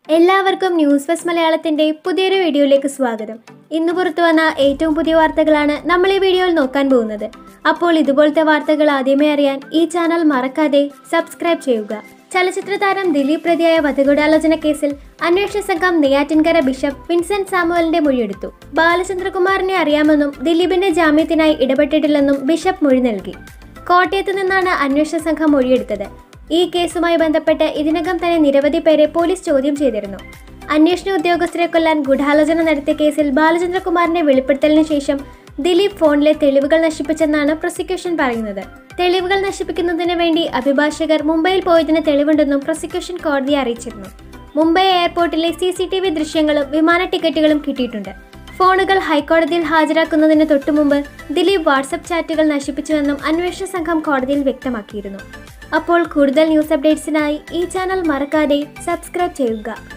എല്ലാവർക്കും news first മലയാളത്തിന്റെ പുതിയൊരു വീഡിയോയിലേക്ക് സ്വാഗതം ഇന്ന് പുറത്തു വന്ന ഏറ്റവും പുതിയ വാർത്തകളാണ് നമ്മൾ ഈ വീഡിയോയിൽ നോക്കാൻ പോകുന്നത് അപ്പോൾ ഇതുപോലത്തെ വാർത്തകൾ ആദ്യമേ അറിയാൻ ഈ ചാനൽ മറക്കാതെ സബ്സ്ക്രൈബ് ചെയ്യുക ചലച്ചിത്ര താരം ദിലീപ് പ്രതിയായ വധഗൂഢാലോചന കേസിൽ അന്വേഷണ സംഘം നെയ്യാറ്റിൻകര ബിഷപ്പ് വിൻസെന്റ് സാമുവലിന്റെ മൊഴിയെടുത്തു ബാലചന്ദ്രകുമാറിനെ അറിയാമെന്നും ദിലീപിന്റെ ജാമ്യത്തിനായി ഇടപെട്ടിട്ടില്ലെന്നും ബിഷപ്പ് മൊഴി നൽകി കോട്ടയത്ത് നിന്നാണ് അന്വേഷണ സംഘം മൊഴിയെടുത്തത് ഈ കേസുമായി ബന്ധപ്പെട്ട് ഇതിനകം തന്നെ നിരവധി പേരെ പോലീസ് ചോദ്യം ചെയ്തിരുന്നു അന്വേഷണ ഉദ്യോഗസ്ഥരെ കൊല്ലാൻ ഗൂഢാലോചന നടത്തിയ കേസിൽ ബാലചന്ദ്രകുമാറിന്റെ വെളിപ്പെടുത്തലിന് ശേഷം ദിലീപ് ഫോണിലെ തെളിവുകൾ നശിപ്പിച്ചെന്നാണ് പ്രോസിക്യൂഷൻ പറയുന്നത് തെളിവുകൾ നശിപ്പിക്കുന്നതിന് വേണ്ടി അഭിഭാഷകർ മുംബൈയിൽ പോയതിന് തെളിവുണ്ടെന്നും പ്രോസിക്യൂഷൻ കോടതിയെ അറിയിച്ചിരുന്നു മുംബൈ എയർപോർട്ടിലെ സി സി ടി വി ദൃശ്യങ്ങളും വിമാന ടിക്കറ്റുകളും കിട്ടിയിട്ടുണ്ട് ഫോണുകൾ ഹൈക്കോടതിയിൽ ഹാജരാക്കുന്നതിന് തൊട്ടുമുമ്പ് ദിലീപ് വാട്സപ്പ് ചാറ്റുകൾ നശിപ്പിച്ചുവെന്നും അന്വേഷണ സംഘം കോടതിയിൽ വ്യക്തമാക്കിയിരുന്നു അപ്പോൾ കൂടുതൽ ന്യൂസ് അപ്ഡേറ്റ്സിനായി ഈ ചാനൽ മറക്കാതെ സബ്സ്ക്രൈബ് ചെയ്യുക